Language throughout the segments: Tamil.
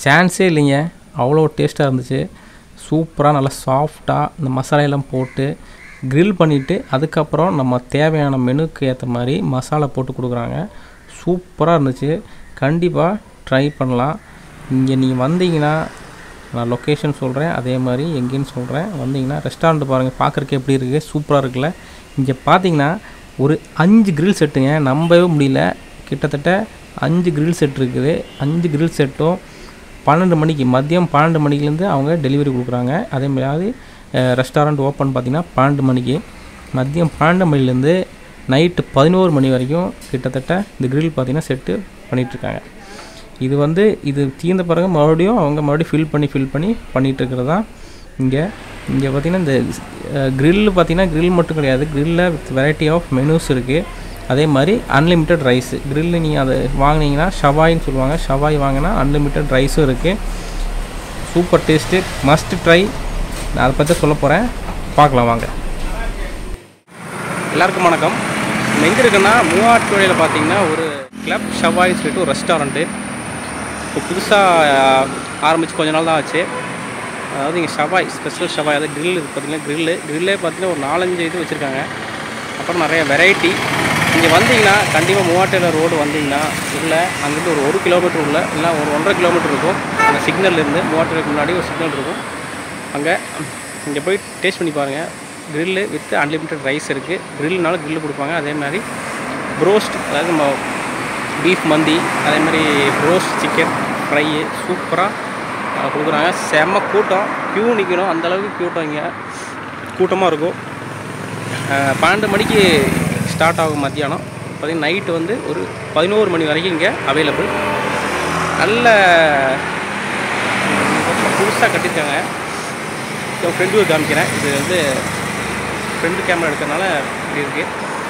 சான்ஸே இல்லைங்க அவ்வளோ டேஸ்ட்டாக இருந்துச்சு சூப்பராக நல்லா சாஃப்டாக இந்த மசாலையெல்லாம் போட்டு grill பண்ணிவிட்டு அதுக்கப்புறம் நம்ம தேவையான மெனுக்கு ஏற்ற மாதிரி மசாலா போட்டு கொடுக்குறாங்க சூப்பராக இருந்துச்சு கண்டிப்பாக ட்ரை பண்ணலாம் இங்கே நீங்கள் வந்தீங்கன்னா நான் லொக்கேஷன் சொல்கிறேன் அதே மாதிரி எங்கேன்னு சொல்கிறேன் வந்தீங்கன்னா ரெஸ்டாரண்ட் பாருங்கள் பார்க்குறக்கு எப்படி இருக்குது சூப்பராக இருக்குல்ல இங்கே பார்த்தீங்கன்னா ஒரு அஞ்சு grill செட்டுங்க நம்பவே முடியல கிட்டத்தட்ட அஞ்சு grill செட் இருக்குது அஞ்சு grill செட்டும் பன்னெண்டு மணிக்கு மதியம் பன்னெண்டு மணிலேருந்து அவங்க டெலிவரி கொடுக்குறாங்க அதே மாதிரி ரெஸ்டாரண்ட் ஓப்பன் பார்த்திங்கன்னா பன்னெண்டு மணிக்கு மதியம் பன்னெண்டு மணிலேருந்து நைட்டு பதினோரு மணி வரைக்கும் கிட்டத்தட்ட இந்த grill பார்த்திங்கன்னா செட்டு பண்ணிகிட்ருக்காங்க இது வந்து இது தீர்ந்த பிறகு மறுபடியும் அவங்க மறுபடியும் ஃபில் பண்ணி ஃபில் பண்ணி பண்ணிகிட்டு இருக்கிறது தான் இங்கே இங்கே பார்த்தீங்கன்னா இந்த grill பார்த்தீங்கன்னா grill மட்டும் கிடையாது grill with variety of menus இருக்குது அதே மாதிரி அன்லிமிட்டெட் ரைஸ் grill நீங்கள் அதை வாங்கினீங்கன்னா ஷவாயின்னு சொல்லுவாங்க ஷவாய் வாங்கினா அன்லிமிட்டெட் ரைஸும் இருக்குது சூப்பர் டேஸ்ட்டு மஸ்ட் ட்ரை நான் அதை பற்றி சொல்ல போகிறேன் பார்க்கலாம் வாங்க எல்லாருக்கும் வணக்கம் நம்ம எங்கே இருக்குன்னா மூவாட்டுவழியில் பார்த்தீங்கன்னா ஒரு கிளப் ஷவாய் சொல்லிட்டு ஒரு ரெஸ்டாரண்ட்டு இப்போ புதுசாக ஆரம்பித்து கொஞ்ச நாள் தான் ஆச்சு அதாவது இங்கே ஷவாய் ஸ்பெஷல் ஷவாய் அதாவது grill இது பார்த்தீங்கன்னா grill கிரில்லே பார்த்தீங்கன்னா ஒரு நாலஞ்சு இது வச்சுருக்காங்க அப்புறம் நிறைய வெரைட்டி இங்கே வந்தீங்கன்னா கண்டிப்பாக மூவாட்டுல ரோடு வந்தீங்கன்னா உள்ள அங்கேருந்து ஒரு ஒரு கிலோமீட்டர் உள்ள இல்லை ஒரு ஒன்றரை கிலோமீட்டர் இருக்கும் அந்த சிக்னல்லேருந்து மூவாட்டுக்கு முன்னாடி ஒரு சிக்னல் இருக்கும் அங்கே இங்கே போய் டேஸ்ட் பண்ணி பாருங்கள் grill வித் அன்லிமிட்டட் ரைஸ் இருக்குது கிரில்னால grill கொடுப்பாங்க அதே மாதிரி ப்ரோஸ்ட் அதாவது நம்ம பீஃப் மந்தி அதே மாதிரி ப்ரோஸ்ட் சிக்கன் ஃப்ரை சூப்பராக கொடுக்குறாங்க செம்ம கூட்டம் க்யூ நிற்கணும் அந்தளவுக்கு கூட்டம் இங்கே கூட்டமாக இருக்கும் அஹ், பன்னெண்டு மணிக்கு ஸ்டார்ட் ஆகும் மத்தியானம் பார்த்தீங்கன்னா நைட்டு வந்து ஒரு பதினோரு மணி வரைக்கும் இங்கே அவைலபிள் நல்ல புதுசாக கட்டியிருக்காங்க என் ஃப்ரெண்டுக்கு காமிக்கிறேன் இது வந்து ஃப்ரெண்டு கேமரா எடுக்கிறதுனால இப்படி இருக்குது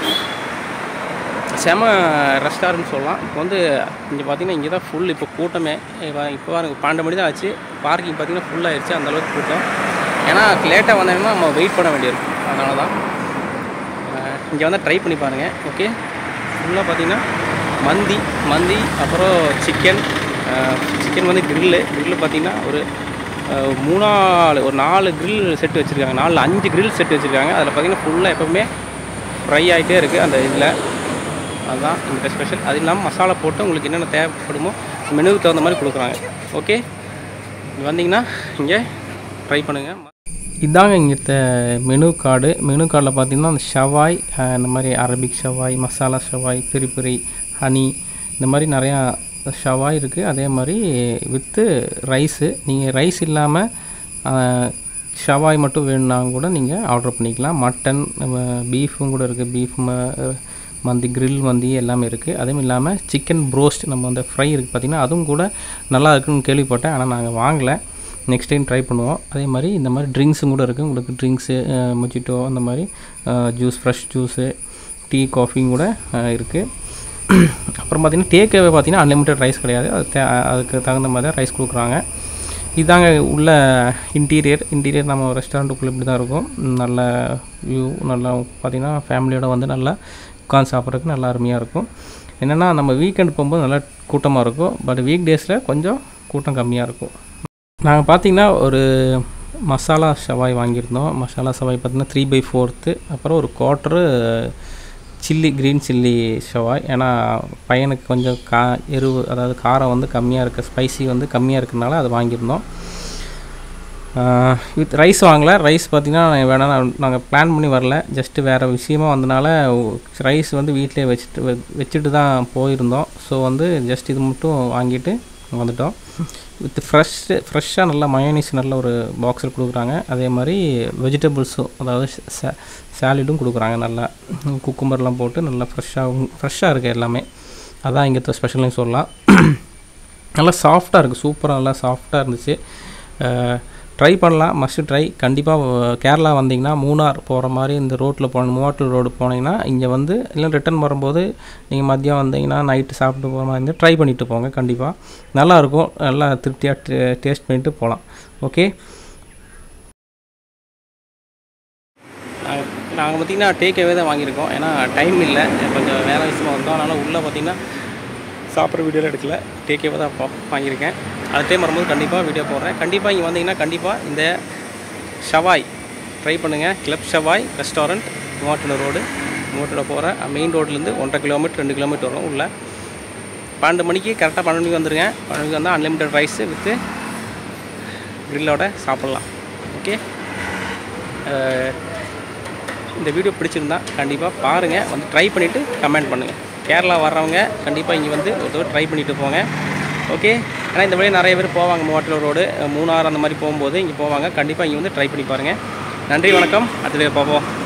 செம ரெஸ்டாரண்ட் சொல்லலாம் இப்போ வந்து இங்கே பார்த்தீங்கன்னா இங்கே தான் ஃபுல் இப்போ கூட்டமே இப்போ இப்போ பாருங்க பன்னெண்டு மணி தான் ஆச்சு பார்க்கிங் பார்த்தீங்கன்னா ஃபுல் ஆயிடுச்சு அந்த அளவுக்கு கூட்டம் ஏன்னா லேட்டாக வந்தீங்கன்னா நம்ம வெயிட் பண்ண வேண்டியிருக்கும் அதனால தான் இங்கே வந்து ட்ரை பண்ணி பாருங்கள் ஓகே ஃபுல்லாக பார்த்தீங்கன்னா மந்தி மந்தி அப்புறம் சிக்கன் சிக்கன் வந்து கிரில்லு கிரில்லு பார்த்தீங்கன்னா ஒரு அஹ், மூணாலு ஒரு நாலு grill செட் வச்சுருக்காங்க நாலு அஞ்சு grill செட் வச்சுருக்காங்க அதில் பார்த்தீங்கன்னா ஃபுல்லாக எப்போவுமே ஃப்ரை ஆகிட்டே இருக்குது அந்த இதில் அதுதான் இந்த ஸ்பெஷல் அது இல்லாமல் மசாலா போட்டு உங்களுக்கு என்னென்ன தேவைப்படுமோ மெனுவுக்கு தகுந்த மாதிரி கொடுக்குறாங்க ஓகே இங்கே வந்தீங்கன்னா இங்கே ட்ரை பண்ணுங்கள் இதாங்க இங்கே மெனு கார்டு மெனு கார்டில் பார்த்தீங்கன்னா அந்த ஷவாய் அஹ், இந்த மாதிரி அரபிக் ஷவாய் மசாலா ஷவாய் பெரி பெரி ஹனி இந்த மாதிரி நிறையா ஷவாய் இருக்குது அதே மாதிரி வித்து ரைஸு நீங்கள் ரைஸ் இல்லாமல் ஷவாய் மட்டும் வேணும்னா கூட நீங்கள் ஆர்டர் பண்ணிக்கலாம் மட்டன் பீஃபும் கூட இருக்குது பீஃப் மந்தி grill மந்தி எல்லாமே இருக்குது அதுவும் இல்லாமல் சிக்கன் ப்ரோஸ்ட் நம்ம அந்த ஃப்ரை இருக்குது பார்த்திங்கன்னா அதுவும் கூட நல்லா இருக்குன்னு கேள்விப்பட்டேன் ஆனால் நாங்கள் வாங்கலை நெக்ஸ்ட் டைம் ட்ரை பண்ணுவோம் அதே மாதிரி இந்த மாதிரி ட்ரிங்க்ஸும் கூட இருக்குது உங்களுக்கு ட்ரிங்க்ஸு மொஜிட்டோ அந்த மாதிரி ஜூஸ் ஃப்ரெஷ் ஜூஸு டீ காஃபியும் கூட இருக்குது அப்புறம் பார்த்தீங்கன்னா டேக் அவே பார்த்தீங்கன்னா அன்லிமிட்டட் ரைஸ் கிடையாது அது தே அதுக்கு தகுந்த மாதிரி தான் ரைஸ் கொடுக்குறாங்க இதாங்க உள்ள இன்டீரியர் இன்டீரியர் நம்ம ரெஸ்டாரண்ட்டுக்குள்ளே இப்படி தான் இருக்கும் நல்ல வியூ நல்லா பார்த்திங்கன்னா ஃபேமிலியோட வந்து நல்லா உட்காந்து சாப்பிட்றதுக்கு நல்லா அருமையாக இருக்கும் என்னென்னா நம்ம வீக்கெண்ட் போகும்போது நல்லா கூட்டமாக இருக்கும் பட் வீக் டேஸில் கொஞ்சம் கூட்டம் கம்மியாக இருக்கும் நாங்கள் பார்த்தீங்கன்னா ஒரு மசாலா ஷவாய் வாங்கியிருந்தோம் மசாலா ஷவாய் பார்த்தீங்கன்னா த்ரீ பை ஃபோர்த்து அப்புறம் ஒரு குவார்ட்டரு சில்லி க்ரீன் சில்லி ஷவாய் ஏன்னா பையனுக்கு கொஞ்சம் கா எருவு அதாவது காரம் வந்து கம்மியாக இருக்குது ஸ்பைசி வந்து கம்மியாக இருக்கிறனால அது வாங்கியிருந்தோம் வித் ரைஸ் வாங்கல ரைஸ் பார்த்திங்கன்னா வேணாம் நாங்கள் பிளான் பண்ணி வரல ஜஸ்ட்டு வேறு விஷயமா வந்தனால ரைஸ் வந்து வீட்டிலே வச்சுட்டு வெ- வச்சுட்டு தான் போயிருந்தோம் ஸோ வந்து ஜஸ்ட் இது மட்டும் வாங்கிட்டு வந்துட்டோம் வித் ஃப்ரெஷ் ஃப்ரெஷ்ஷாக நல்லா மயோனிஸ் நல்ல ஒரு பாக்ஸில் கொடுக்குறாங்க அதே மாதிரி வெஜிடபிள்ஸும் அதாவது சாலிடும் கொடுக்குறாங்க நல்லா குக்கும்பர்லாம் போட்டு நல்லா ஃப்ரெஷ்ஷாக ஃப்ரெஷ்ஷாக இருக்குது எல்லாமே அதான் இங்கே ஸ்பெஷல்னு சொல்லலாம் நல்லா சாஃப்டாக இருக்குது சூப்பராக நல்லா சாஃப்டாக இருந்துச்சு ட்ரை பண்ணலாம் மஸ்ட் ட்ரை கண்டிப்பாக கேரளா வந்தீங்கன்னா மூணார் போகிற மாதிரி இந்த ரோட்டில் போன மூவாட்டூர் ரோடு போனீங்கன்னா இங்கே வந்து இல்லை ரிட்டர்ன் வரும்போது நீங்கள் மதியம் வந்தீங்கன்னா நைட்டு சாப்பிட்டு போகிற மாதிரி இருந்தால் ட்ரை பண்ணிட்டு போங்க கண்டிப்பாக நல்லாயிருக்கும் நல்லா திருப்தியாக டேஸ்ட் பண்ணிட்டு போகலாம் ஓகே நாங்கள் பார்த்தீங்கன்னா டேக் அவே தான் வாங்கியிருக்கோம் ஏன்னா டைம் இல்லை கொஞ்சம் வேலை விஷயமா வந்தோம் அதனால் உள்ளே பார்த்தீங்கன்னா சாப்பிட்ற வீடியோலாம் எடுக்கல டேக்கேவை தான் இப்போ வாங்கியிருக்கேன் அடுத்த டைம் வரும்போது கண்டிப்பாக வீடியோ போடுறேன் கண்டிப்பாக இங்கே வந்தீங்கன்னா கண்டிப்பாக இந்த ஷவாய் ட்ரை பண்ணுங்கள் கிளப் ஷவாய் ரெஸ்டாரண்ட் மூவாட்டூர் ரோடு மூவாட்டூர் போகிற மெயின் ரோட்லேருந்து ஒன்றரை கிலோமீட்டர் ரெண்டு கிலோமீட்டர் வரும் உள்ள பன்னெண்டு மணிக்கு கரெக்டாக பன்னெண்டு மணிக்கு வந்துருங்க பன்னெண்டு மணிக்கு வந்தால் அன்லிமிட்டட் ரைஸு வித்து க்ரில்லோட சாப்பிட்லாம் ஓகே இந்த வீடியோ பிடிச்சிருந்தா கண்டிப்பாக பாருங்கள் வந்து ட்ரை பண்ணிவிட்டு கமெண்ட் பண்ணுங்கள் கேரளா வர்றவங்க கண்டிப்பாக இங்கே வந்து ஒரு தடவை ட்ரை பண்ணிவிட்டு போங்க ஓகே ஏன்னா இந்த வழியாக நிறைய பேர் போவாங்க மூவாட்டில் ரோடு மூணாறு அந்த மாதிரி போகும்போது இங்கே போவாங்க கண்டிப்பாக இங்கே வந்து ட்ரை பண்ணி பாருங்கள் நன்றி வணக்கம் அடுத்த வீடியோ பார்ப்போம்